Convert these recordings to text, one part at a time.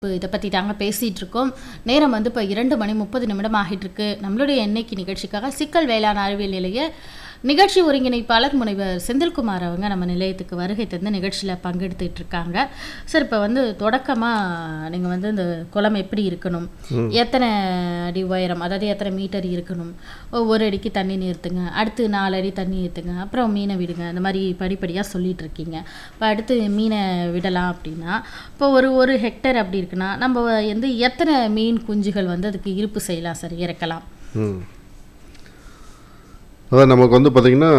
இப்போ இதை பற்றி தாங்க பேசிகிட்டு இருக்கோம் நேரம் வந்து இப்போ இரண்டு மணி முப்பது நிமிடம் ஆகிட்டு இருக்கு நம்மளுடைய எண்ணெய்க்கு நிகழ்ச்சிக்காக சிக்கல் வேளாண் அறிவியல் நிலைய நிகழ்ச்சி ஒருங்கிணைப்பாளர் முனைவர் செந்தில்குமார் அவங்க நம்ம நிலையத்துக்கு வருகை தந்து நிகழ்ச்சியில் பங்கெடுத்துட்டு இருக்காங்க சார் இப்போ வந்து தொடக்கமாக நீங்கள் வந்து இந்த குளம் எப்படி இருக்கணும் எத்தனை அடி உயரம் அதாவது எத்தனை மீட்டர் இருக்கணும் ஒரு அடிக்கு தண்ணி நிறுத்துங்க அடுத்து நாலு அடி தண்ணி நிறுத்துங்க அப்புறம் மீனை விடுங்க அந்த மாதிரி படிப்படியாக சொல்லிட்டு இருக்கீங்க இப்போ அடுத்து மீனை விடலாம் அப்படின்னா இப்போ ஒரு ஒரு ஹெக்டேர் அப்படி இருக்குன்னா நம்ம வந்து எத்தனை மீன் குஞ்சுகள் வந்து அதுக்கு இருப்பு செய்யலாம் சார் இறக்கலாம் ம் அதான் நமக்கு வந்து பார்த்திங்கன்னா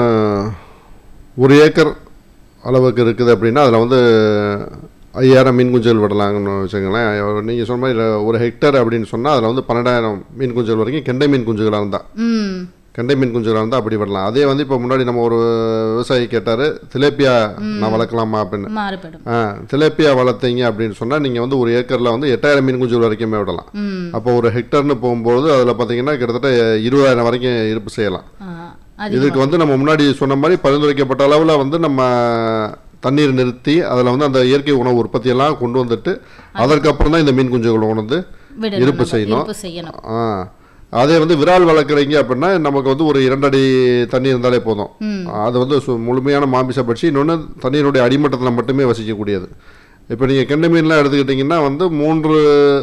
ஒரு ஏக்கர் அளவுக்கு இருக்குது அப்படின்னா அதில் வந்து ஐயாயிரம் மீன் குஞ்சுகள் விடலாங்கன்னு வச்சுக்கோங்களேன் நீங்கள் சொன்ன மாதிரி இதுல ஒரு ஹெக்டேர் அப்படின்னு சொன்னால் அதில் வந்து பன்னெண்டாயிரம் மீன் குஞ்சுகள் வரைக்கும் கெண்டை மீன் குஞ்சுகளாக இருந்தால் ம் கெண்டை மீன் குஞ்சுகளாக இருந்தால் அப்படி விடலாம் அதே வந்து இப்போ முன்னாடி நம்ம ஒரு விவசாயி கேட்டார் திலேப்பியா நான் வளர்க்கலாமா அப்படின்னு மாறுபடும் ஆ திலேப்பியா வளர்த்தீங்க அப்படின்னு சொன்னால் நீங்கள் வந்து ஒரு ஏக்கரில் வந்து எட்டாயிரம் மீன் குஞ்சுகள் வரைக்குமே விடலாம் ம் அப்போ ஒரு ஹெக்டர்னு போகும்போது அதில் பார்த்தீங்கன்னா கிட்டத்தட்ட இருபதாயிரம் வரைக்கும் இருப்பு செய்யலாம் ஆ, அது இதுக்கு வந்து நம்ம முன்னாடி சொன்ன மாதிரி பரிந்துரைக்கப்பட்ட அளவில் வந்து நம்ம தண்ணீர் நிறுத்தி அதில் வந்து அந்த இயற்கை உணவு உற்பத்தியெல்லாம் கொண்டு வந்துட்டு அதற்கப்புறம் தான் இந்த மீன் குஞ்சுகளை கொண்டு வந்து விடணும் இருப்பு நம்ம, செய்யணும். இருப்பு செய்யணும் ஆ, அதே வந்து விரால் வளர்க்குறீங்க அப்படின்னா நமக்கு வந்து ஒரு இரண்டடி தண்ணி இருந்தாலே போதும் ம் அது வந்து சு- முழுமையான மாமிச பட்சி இன்னொன்று தண்ணீருடைய அடிமட்டத்தில் மட்டுமே வசிக்கக்கூடியது இப்போ நீங்கள் கெண்டை மீன்லாம் எடுத்துக்கிட்டிங்கன்னா வந்து மூன்று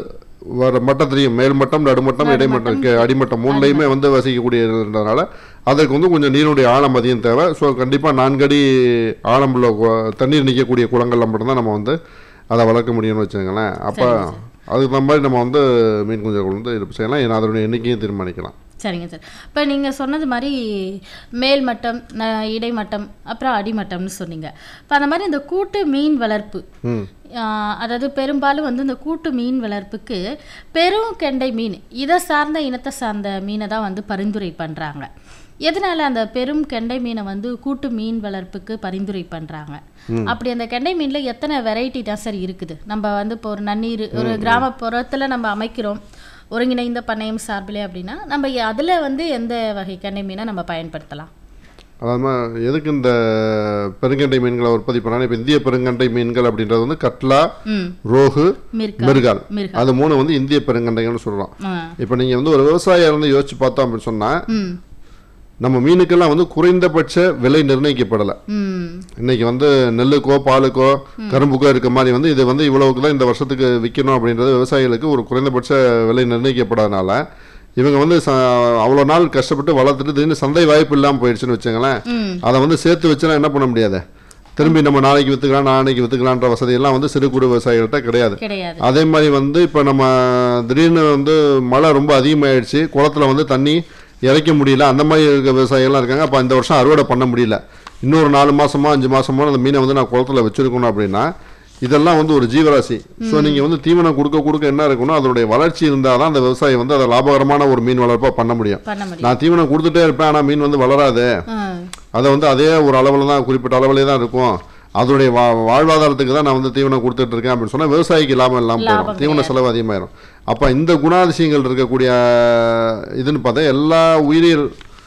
வர மட்டத்திலையும் மேல்மட்டம் நடுமட்டம் இடைமட்டம் கே- அடிமட்டம் மூணுலையுமே வந்து வசிக்கக்கூடியதுன்றதுனால அதற்கு வந்து கொஞ்சம் நீருடைய ஆழம் அதிகம் தேவை ஸோ கண்டிப்பாக நான்கடி ஆழம் உள்ள கு- தண்ணீர் நிற்கக்கூடிய குளங்களில் மட்டும்தான் நம்ம வந்து அதை வளர்க்க முடியும்னு வச்சுக்கோங்களேன் அப்போ அதுக்கு தகுந்த மாதிரி நம்ம வந்து மீன் குஞ்சுகள் வந்து இது செய்யலாம் ஏன்னா அதனுடைய எண்ணிக்கையும் தீர்மானிக்கலாம் சரிங்க சார் இப்போ நீங்கள் சொன்னது மாதிரி மேல் மட்டம் ந- இடைமட்டம் அப்புறம் அடிமட்டம்னு சொன்னீங்க இப்போ அந்த மாதிரி இந்த கூட்டு மீன் வளர்ப்பு ம் ஆஹ் அதாவது பெரும்பாலும் வந்து இந்த கூட்டு மீன் வளர்ப்புக்கு பெரும் கெண்டை மீன் இதை சார்ந்த இனத்தை சார்ந்த மீனை தான் வந்து பரிந்துரை பண்ணுறாங்க எதனால அந்த பெரும் கெண்டை மீனை வந்து கூட்டு மீன் வளர்ப்புக்கு பரிந்துரை பண்ணுறாங்க அப்படி அந்த கெண்டை மீனில் எத்தனை வெரைட்டி தான் சார் இருக்குது நம்ம வந்து இப்போ ஒரு நன்னீர் ஒரு கிராமப்புறத்தில் நம்ம அமைக்கிறோம் ஒருங்கிணைந்த பண்ணையம் சார்பிலே அப்படின்னா நம்ம அதில் வந்து எந்த வகை கெண்டை மீனை நம்ம பயன்படுத்தலாம் அதாம எதுக்கு இந்த பெருங்கண்டை மீன்களை உற்பத்தி பண்ணாலும் இப்போ இந்திய பெருங்கண்டை மீன்கள் அப்படின்றது வந்து கட்லா ம் ரோகு மிர்கா மிருகால் மிர்கா அது மூணு வந்து இந்திய பெருங்கண்டைகள்னு சொல்கிறோம் ஆ இப்போ நீங்கள் வந்து ஒரு விவசாயியா இருந்து யோசிச்சு பார்த்தோம் அப்படின்னு சொன்னால் ம் நம்ம மீனுக்கெல்லாம் வந்து குறைந்தபட்ச விலை நிர்ணயிக்கப்படலை ம் இன்னைக்கு வந்து நெல்லுக்கோ பாலுக்கோ கரும்புக்கோ இருக்க மாதிரி வந்து இது வந்து இவ்வளவுக்கு தான் இந்த வருஷத்துக்கு விற்கணும் அப்படின்றது விவசாயிகளுக்கு ஒரு குறைந்தபட்ச விலை நிர்ணயிக்கப்படாதனால இவங்க வந்து ச அவ்வளோ நாள் கஷ்டப்பட்டு வளர்த்துட்டு திடீர்னு சந்தை வாய்ப்பு இல்லாமல் போயிடுச்சுன்னு வச்சுங்களேன் ம் அதை வந்து சேர்த்து வச்சுனா என்ன பண்ண முடியாது திரும்பி நம்ம நாளைக்கு விற்றுக்கலாம் நாளைக்கு விற்றுக்கலான்ற வசதியெல்லாம் வந்து சிறு குறு விவசாயிகள்கிட்ட கிடையாது கிடையாது அதே மாதிரி வந்து இப்போ நம்ம திடீர்னு வந்து மழை ரொம்ப அதிகமாயிடுச்சு குளத்துல வந்து தண்ணி இறைக்க முடியல அந்த மாதிரி இருக்க விவசாயிகள்லாம் இருக்காங்க அப்போ இந்த வருஷம் அறுவடை பண்ண முடியல இன்னொரு நாலு மாசமோ அஞ்சு மாசமோ அந்த மீனை வந்து நான் குளத்துல வச்சிருக்கணும் அப்படின்னா இதெல்லாம் வந்து ஒரு ஜீவராசி ஸோ நீங்கள் வந்து தீவனம் கொடுக்க கொடுக்க என்ன இருக்கணும் அதனுடைய வளர்ச்சி இருந்தால் தான் அந்த விவசாயி வந்து அதை லாபகரமான ஒரு மீன் வளர்ப்பாக பண்ண முடியும் பண்ண முடியும் நான் தீவனம் கொடுத்துட்டே இருப்பேன் ஆனால் மீன் வந்து வளராது ம் அதை வந்து அதே ஒரு அளவில் தான் குறிப்பிட்ட அளவிலே தான் இருக்கும் அதனுடைய வா வாழ்வாதாரத்துக்கு தான் நான் வந்து தீவனம் கொடுத்துட்டு இருக்கேன் அப்படின்னு சொன்னால் விவசாயிக்கு லாபம் இல்லாமல் லாபம் போயிடும் தீவன செலவு அதிகமாயிரும் அப்போ இந்த குணாதிசயங்கள் இருக்கக்கூடிய இதுன்னு பார்த்தா எல்லா உயிரியல்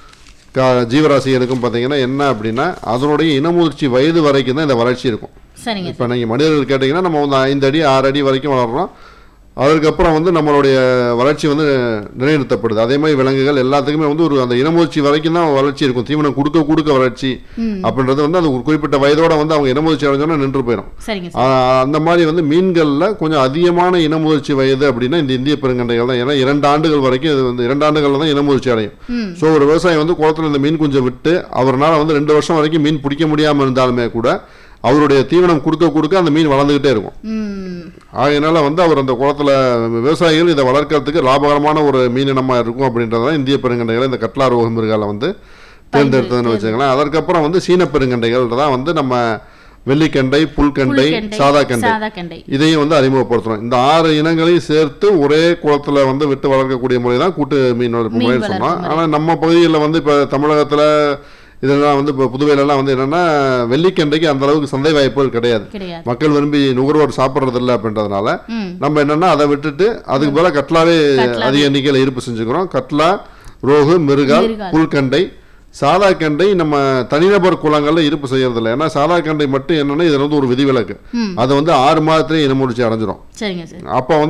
கா ஜீவராசிகளுக்கும் பார்த்தீங்கன்னா என்ன அப்படின்னா அதனுடைய இனமுதிர்ச்சி வயது வரைக்கும் தான் இந்த வளர்ச்சி இருக்கும் சரிங்க இப்போ நீங்கள் மனிதர்கள் கேட்டிங்கன்னா நம்ம வந்து ஐந்து அடி ஆறு அடி வரைக்கும் வளர்றோம் அதுக்கப்புறம் வந்து நம்மளுடைய வளர்ச்சி வந்து நிலைநிறுத்தப்படுது அதே மாதிரி விலங்குகள் எல்லாத்துக்குமே வந்து ஒரு அந்த இனமுதிர்ச்சி வரைக்கும் தான் வளர்ச்சி இருக்கும் தீவனம் கொடுக்க கொடுக்க வளர்ச்சி ம் அப்படின்றது வந்து அது ஒரு குறிப்பிட்ட வயதோட வந்து அவங்க இனமுதிர்ச்சி அடைஞ்சோன்னா நின்று போயிடும் சரிங்க சார் ஆஹ் அந்த மாதிரி வந்து மீன்களில் கொஞ்சம் அதிகமான இனமுதிர்ச்சி வயது அப்படின்னா இந்த இந்திய பெருங்கண்டைகள் தான் ஏன்னா இரண்டு ஆண்டுகள் வரைக்கும் இது வந்து இரண்டு ஆண்டுகளில் தான் இனமுதிர்ச்சி அடையும் ம் ஸோ ஒரு விவசாயி வந்து குளத்துல இந்த மீன் குஞ்சை விட்டு அவரால் வந்து ரெண்டு வருஷம் வரைக்கும் மீன் பிடிக்க முடியாமல் இருந்தாலுமே கூட அவருடைய தீவனம் கொடுக்க கொடுக்க அந்த மீன் வளர்ந்துக்கிட்டே இருக்கும் ம் ஆகையினால வந்து அவர் அந்த குளத்துல விவசாயிகள் இதை வளர்க்கறதுக்கு லாபகரமான ஒரு மீனினமாக இருக்கும் அப்படின்றதான் இந்திய பெருங்கண்டைகளை இந்த கட்லா ரோகம் மிருகால வந்து தேர்ந்தெடுத்ததுன்னு வச்சுக்கலாம் அதற்கப்புறம் வந்து சீன பெருங்கண்டைகள் தான் வந்து நம்ம வெள்ளிக்கண்டை புல்கண்டை புல்கெண்டை, சாதா கண்டை சாதா கெண்டை இதையும் வந்து அறிமுகப்படுத்துறோம் இந்த ஆறு இனங்களையும் சேர்த்து ஒரே குளத்துல வந்து விட்டு வளர்க்கக்கூடிய முறை தான் கூட்டு மீன் வளர்ப்பு மீன் முறைன்னு வளர்ப்பு சொன்னோம் முறை. ஆனால் நம்ம பகுதிகளில் வந்து இப்போ தமிழகத்துல இதெல்லாம் வந்து இப்போ புதுவையிலலாம் வந்து என்னன்னா வெள்ளிக்கண்டைக்கு அந்த அளவுக்கு சந்தை வாய்ப்புகள் கிடையாது கிடையாது மக்கள் விரும்பி நுகர்வோர் சாப்பிட்றது இல்லை அப்படின்றதுனால ம் நம்ம என்னன்னா அதை விட்டுட்டு அதுக்கு பதிலாக கட்லாவே கட்லாவே. அதிக எண்ணிக்கையில் இருப்பு செஞ்சுக்கிறோம் கட்லா ரோகு மிருகால் மிருகால். புல்கண்டை சாதா கெண்டை நம்ம தனிநபர் குளங்கள்ல இருப்பு செய்யறதில்ல ஏன்னா சாதா கெண்டை மட்டும் என்னன்னா இதுல வந்து ஒரு விதிவிலக்கு ம் அது வந்து ஆறு மாதத்துலேயே இனமுடிச்சு அடைஞ்சிரும் சரிங்க சார் அப்போ வந்து